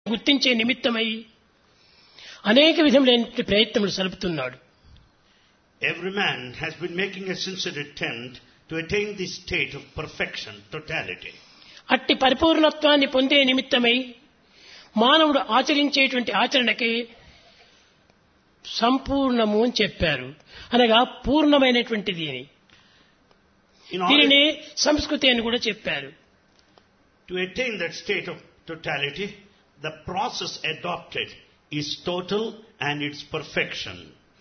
గుర్తించే నిమిత్తమై అనేక విధములైన ప్రయత్నములు సలుపుతున్నాడు Every man has been making a sincere attempt to attain this state of perfection, totality. అట్టి పరిపూర్ణత్వాన్ని పొందే నిమిత్తమై మానవుడు ఆచరించేటువంటి ఆచరణకి సంపూర్ణము అని చెప్పారు అనగా పూర్ణమైనటువంటిది అని In order దీనిని సంస్కృతి అని కూడా చెప్పారు to attain that state of totality, the process adopted is total and its perfection.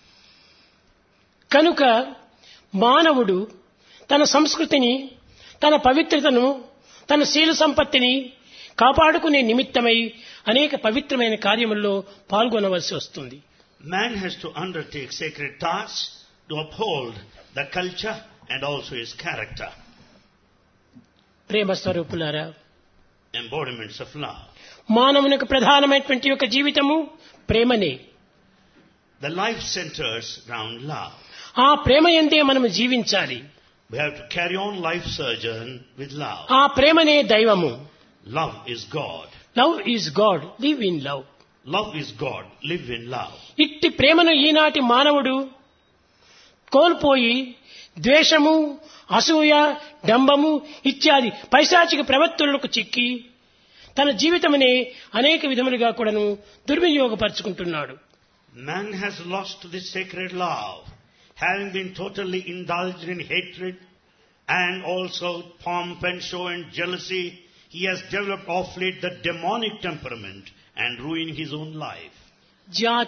కనుక మానవుడు తన సంస్కృతిని తన పవిత్రతను తన శీల సంపత్తిని కాపాడుకునే నిమిత్తమై అనేక పవిత్రమైన కార్యముల్లో పాల్గొనవలసి వస్తుంది Man has to undertake sacred tasks to uphold the culture and also his character, ప్రేమ స్వరూపులారా embodiments of love. మానవునికి ప్రధానమైనటువంటి యొక్క జీవితము ప్రేమనే The life centers around love. ఆ ప్రేమ ఎందే మనము జీవించాలి We have to carry on life sojourn with love. ఆ ప్రేమనే దైవము Love is God. Love is God live in love Love is God. Live in love. ఇట్టి ప్రేమను ఈనాటి మానవుడు కోల్పోయి ద్వేషము అసూయ డంబము ఇత్యాది పైశాచిక ప్రవర్తనలకు చిక్కి తన జీవితమునే అనేక విధములుగా కూడాను దుర్వినియోగపరుచుకుంటున్నాడు Man has lost this sacred love, having been totally indulged in hatred and also pomp and show and jealousy. He has developed off late the demonic temperament and ruined his own life. జాతి